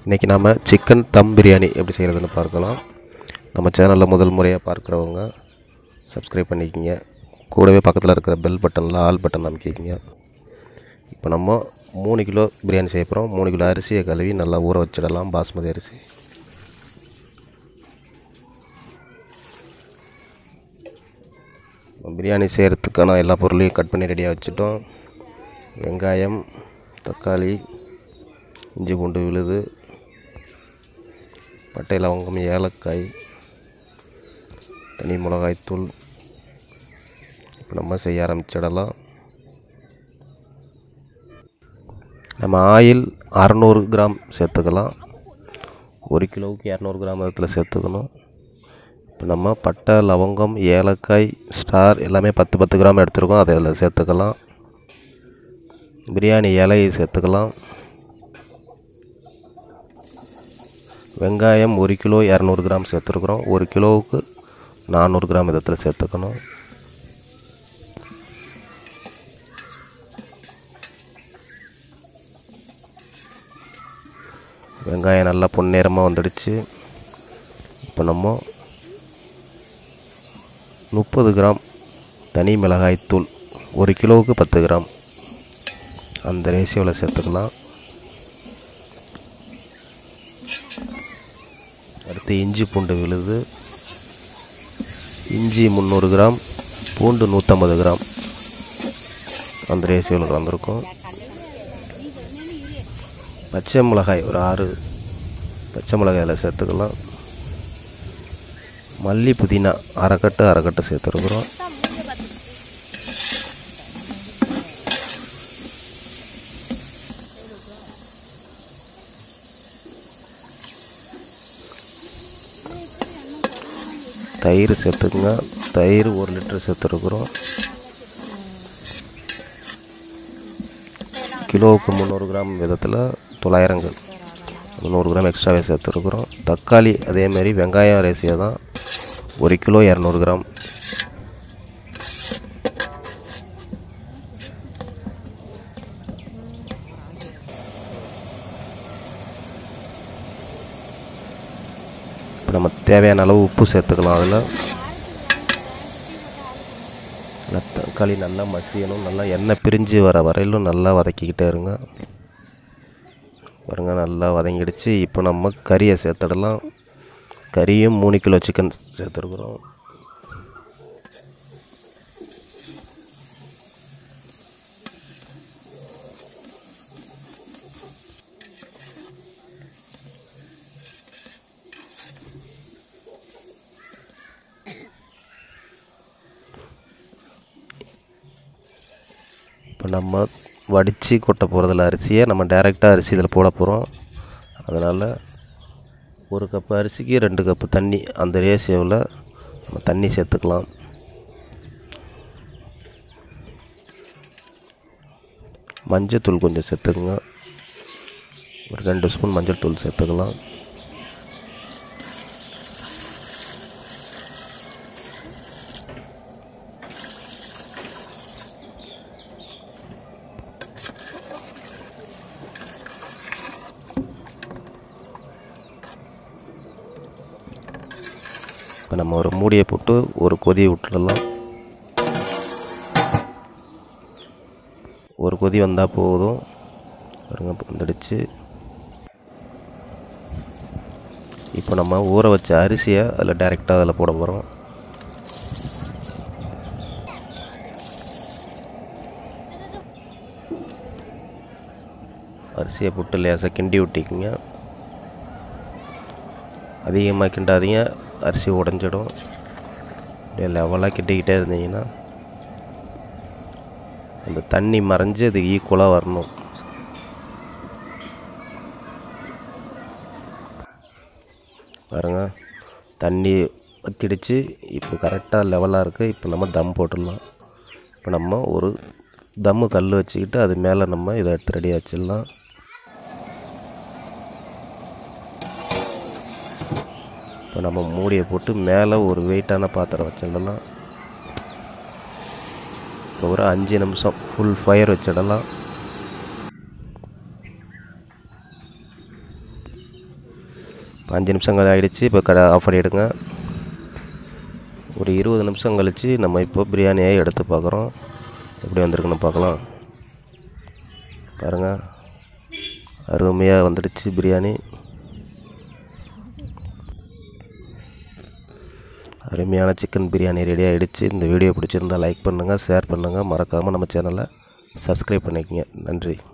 இன்றைக்கி நாம் சிக்கன் தம் பிரியாணி எப்படி செய்கிறதுன்னு பார்க்கலாம் நம்ம சேனலில் முதல் முறையாக பார்க்குறவங்க சப்ஸ்கிரைப் பண்ணிக்கோங்க கூடவே பக்கத்தில் இருக்கிற பெல் பட்டனில் ஆல் பட்டன் அமைக்கிங்க இப்போ நம்ம மூணு கிலோ பிரியாணி செய்ய போகிறோம் மூணு கிலோ அரிசியை கழுவி நல்லா ஊற வச்சிடலாம் பாஸ்மதி அரிசி பிரியாணி செய்கிறதுக்கான எல்லா பொருளையும் கட் பண்ணி ரெடியாக வச்சுட்டோம் வெங்காயம் தக்காளி இஞ்சி பூண்டு விழுது பட்டை லவங்கம் ஏலக்காய் தனி மிளகாய் தூள் இப்போ நம்ம செய்ய ஆரம்பிச்சிடலாம் நம்ம ஆயில் அறநூறு கிராம் சேர்த்துக்கலாம் ஒரு கிலோவுக்கு இரநூறு கிராம் அதில் சேர்த்துக்கணும் இப்போ நம்ம பட்டை லவங்கம் ஏலக்காய் ஸ்டார் எல்லாமே பத்து பத்து கிராம் எடுத்துருக்கோம் அதை அதில் சேர்த்துக்கலாம் பிரியாணி இலையை சேர்த்துக்கலாம் வெங்காயம் ஒரு கிலோ இரநூறு கிராம் சேர்த்துருக்குறோம் ஒரு கிலோவுக்கு நானூறு கிராம் விதத்தில் சேர்த்துக்கணும் வெங்காயம் நல்லா பொன்னிறமாக வந்துடுச்சு இப்போ நம்ம முப்பது கிராம் தனி மிளகாய் தூள் ஒரு கிலோவுக்கு பத்து கிராம் அந்த ரேஷியோவில் சேர்த்துக்கலாம் அடுத்து இஞ்சி பூண்டு விழுது இஞ்சி முந்நூறு கிராம் பூண்டு நூற்றம்பது கிராம் அந்த ரேஷியோவில் கலந்துருக்கும் பச்சை மிளகாய் ஒரு ஆறு பச்சை மிளகாயில் சேர்த்துக்கலாம் மல்லி புதினா அரைக்கட்டு அரைக்கட்டு சேர்த்துருக்குறோம் தயிர் சேர்த்துக்குங்க தயிர் ஒரு லிட்டர் சேர்த்துருக்குறோம் கிலோவுக்கு முந்நூறு கிராம் விதத்தில் தொள்ளாயிரங்கள் நூறு கிராம் எக்ஸ்ட்ராவே சேர்த்துருக்குறோம் தக்காளி அதேமாரி வெங்காயம் ரேசியாக தான் ஒரு கிலோ இரநூறு கிராம் இப்போ நம்ம தேவையான அளவு உப்பு சேர்த்துக்கலாம் அதில் நல்லா தக்காளி நல்லா மசியணும் நல்லா எண்ணெய் பிரிஞ்சு வர வரையிலும் நல்லா வதக்கிக்கிட்டே இருங்க பாருங்க நல்லா வதங்கிடுச்சு இப்போ நம்ம கறியை சேர்த்துடலாம் கறியும் மூணு கிலோ சிக்கன் சேர்த்துருக்குறோம் இப்போ நம்ம வடித்து கொட்ட போகிறதில்ல அரிசியை நம்ம டைரெக்டாக அரிசி இதில் போட போகிறோம் அதனால் ஒரு கப்பு அரிசிக்கு ரெண்டு கப்பு தண்ணி அந்த ரேஷியோவில் நம்ம தண்ணி சேர்த்துக்கலாம் மஞ்சத்தூள் கொஞ்சம் சேர்த்துக்குங்க ஒரு ரெண்டு ஸ்பூன் மஞ்சள் தூள் சேர்த்துக்கலாம் இப்போ நம்ம ஒரு மூடியை போட்டு ஒரு கொதி விட்டுடலாம் ஒரு கொதி வந்தால் போதும் பாருங்க வந்துடுச்சு இப்போ நம்ம ஊற வச்ச அரிசியை அதில் டைரெக்டாக அதில் போட போகிறோம் அரிசியை போட்டு லேசாக கிண்டி விட்டிக்குங்க அதிகமாக கிண்டாதீங்க அரிசி உடஞ்சிடும் அப்படியே லெவலாக கிட்டிக்கிட்டே இருந்தீங்கன்னா அந்த தண்ணி மறைஞ்சு அது ஈக்குவலாக வரணும் பாருங்க தண்ணி வத்திடுச்சு இப்போ கரெக்டாக லெவலாக இருக்குது இப்போ நம்ம தம் போட்டுடலாம் இப்போ நம்ம ஒரு தம்மு கல் வச்சுக்கிட்டு அது மேலே நம்ம இதை எடுத்து ரெடியாக வச்சிடலாம் இப்போ நம்ம மூடியை போட்டு மேலே ஒரு வெயிட்டான பாத்திரம் வச்சிடலாம் இப்போ ஒரு அஞ்சு நிமிஷம் ஃபுல் ஃபயர் வச்சிடலாம் இப்போ அஞ்சு நிமிஷங்கள் ஆகிடுச்சு இப்போ கடை ஆஃப் பண்ணிவிடுங்க ஒரு இருபது நிமிஷம் கழித்து நம்ம இப்போ பிரியாணியை எடுத்து பார்க்குறோம் எப்படி வந்திருக்குன்னு பார்க்கலாம் பாருங்கள் அருமையாக வந்துடுச்சு பிரியாணி அருமையான சிக்கன் பிரியாணி ரெடி ஆகிடுச்சு இந்த வீடியோ பிடிச்சிருந்தா லைக் பண்ணுங்கள் ஷேர் பண்ணுங்கள் மறக்காமல் நம்ம சேனலை சப்ஸ்கிரைப் பண்ணிக்கங்க நன்றி